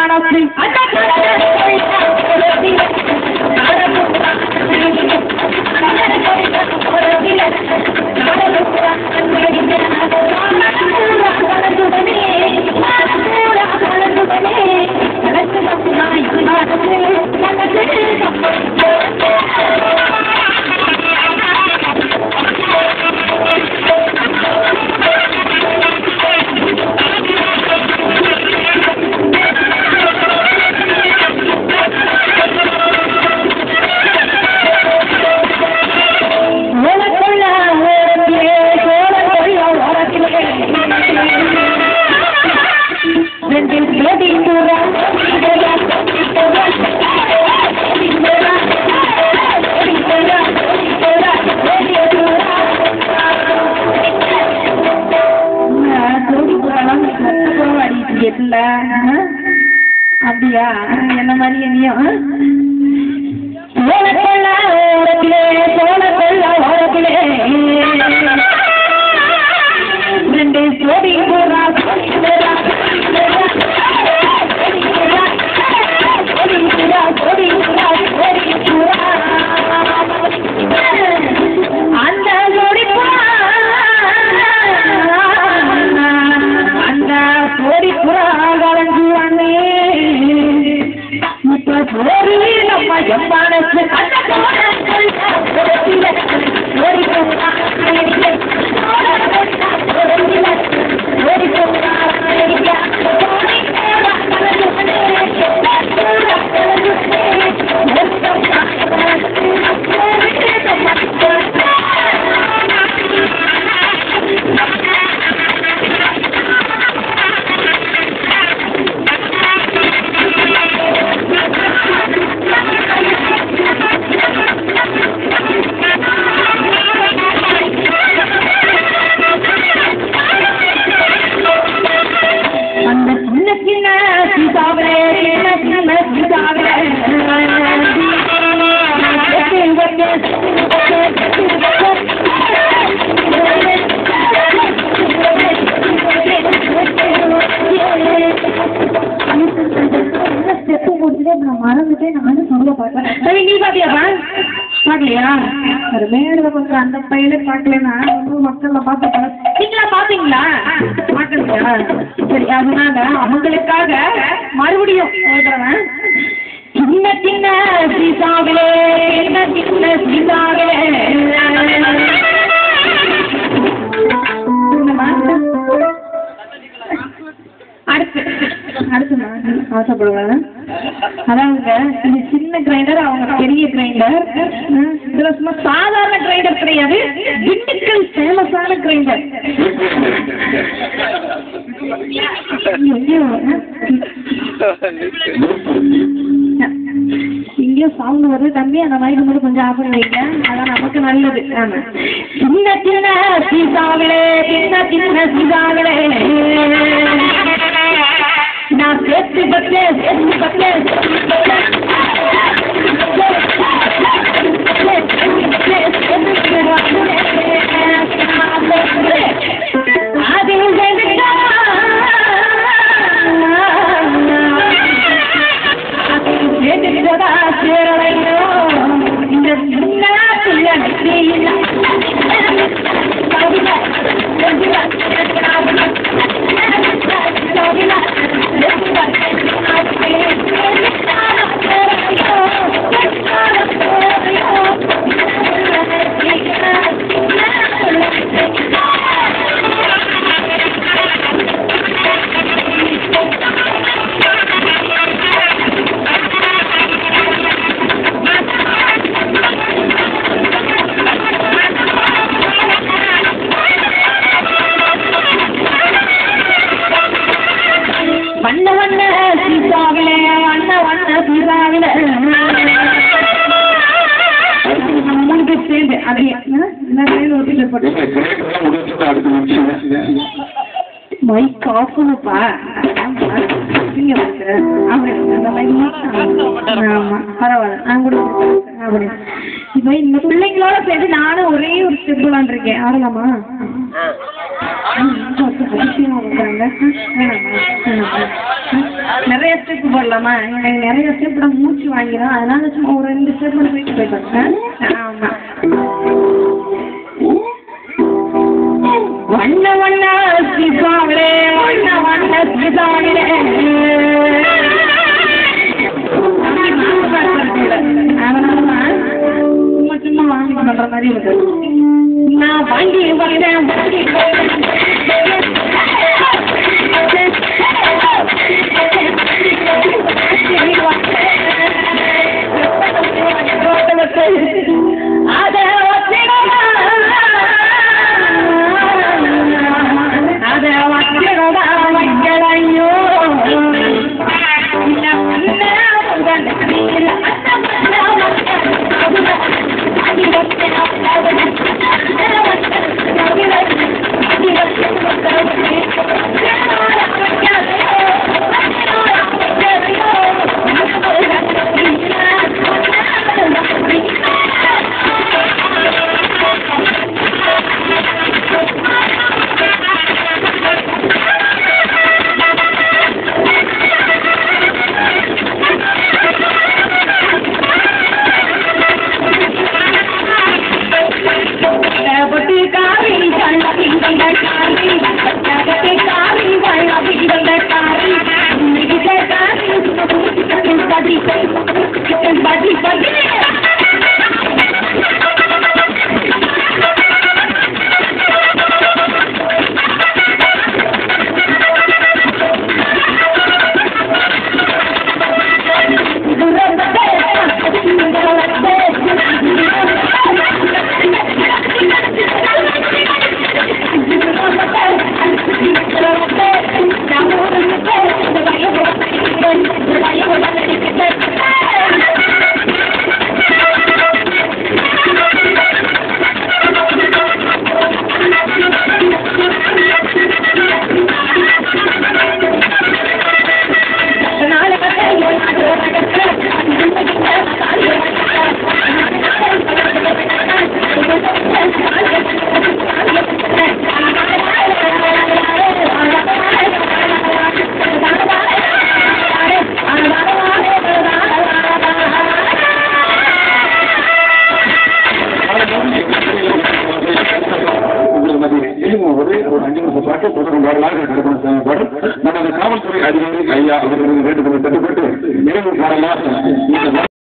மனசு ஓலக்கொள்ள ஓரத்திலே சோழக்கொள்ள ஓரத்திலே ரெண்டு பேடி புறா அப்படியா என்ன மாதிரி என்னையும் சோழக்கொள்ள ஓரத்திலே சோழக்கொள்ள ஓரத்திலே ரெண்டு சோடி புறா அந்த ஜோடி புறா அந்த சோடி புறா கலந்து வந்தே இப்ப சோறு நம்ம எம்மானத்து அந்த அந்த சின்ன சின்ன சீதாவே சின்ன சின்ன சீதாவே மறந்துட்டேன் நானும் சொல்ல பார்த்தேன் சரி நீ பாத்தியாப்பா பாக்கலையா ஒரு மேல கொஞ்சம் அந்த பையில பார்க்கலன்னா மக்கள்ல பார்த்து நீங்களா பாத்தீங்களா பாக்கலையா சரி அதனால அவங்களுக்காக மறுபடியும் சொல்றேன் சின்ன சின்ன சீதாவிலே சின்ன சின்ன சீதாவிலே அடுத்து அடுத்து நான் ஆசைப்படுவேன் அதாவதுங்க இது சின்ன கிரைண்டர் அவங்க பெரிய கிரைண்டர் இதுல சும்மா சாதாரண கிரைண்டர் கிடையாது திண்டுக்கல் ஃபேமஸான கிரைண்டர் இங்கேயோ சவுண்ட் வருது தம்பி அந்த மைக்கு மட்டும் கொஞ்சம் ஆஃப் பண்ணி வைங்க அதான் நமக்கு நல்லது ஆமா சின்ன சின்ன சீதாவிலே சின்ன சின்ன சீதாவிலே நான் சேர்த்து பத்தேன் சேர்த்து பத்தேன் அதில் சேர்ந்துட்டதா சேரலையோ இந்த சின்ன பிள்ளை வண்ண வண்ண சீதாவிலே வண்ண வண்ண சீதாவிலே மூணு பேர் சேர்ந்து அப்படியே என்ன கையில் ஒரு போட்டு மைக் ஆஃப் பண்ணுப்பா நீங்க வந்து அப்படி அந்த மைக் ஆமா பரவாயில்ல நான் கூட அப்படி இப்போ இந்த பிள்ளைங்களோட சேர்ந்து நானும் ஒரே ஒரு ஸ்டெப் விளாண்டுருக்கேன் ஆடலாமா அதிசயமா இருக்கிறாங்க வேணாமா வேணாமா நிறைய ஸ்டெப் போடலாமா எனக்கு நிறைய ஸ்டெப் கூட மூச்சு வாங்கிடும் அதனால சும்மா ஒரு ரெண்டு ஸ்டெப் மட்டும் போயிட்டு போயிட்டேன் ஆமா வண்ண வண்ண சிசாவிலே வண்ண வண்ண சிசாவிலே அதனாலதான் சும்மா சும்மா வாங்கி பண்ற மாதிரி இருக்கு நான் வாங்கி வந்தேன் வாங்கி அத வச்சிடமா அத வச்சிடமா வைக்கலையோ இல்ல அண்ணா உங்கள் இல்ல பட்டி காரி கண்ண பிங்கண்ட காரி பட்டி காரி வண்ண பிங்கண்ட காரி மிகித காரி படி படி படி உங்களுக்கு மத்தியில் இன்னும் ஒரு ஒரு அஞ்சு நிமிஷம் பாட்டு தொடர்ந்து வரலாறு கற்பனை செய்யப்படும் நமது காவல்துறை அதிகாரி ஐயா அவர்களுக்கு வேண்டுகோளை தட்டுப்பட்டு நிறைவு காலமாக இந்த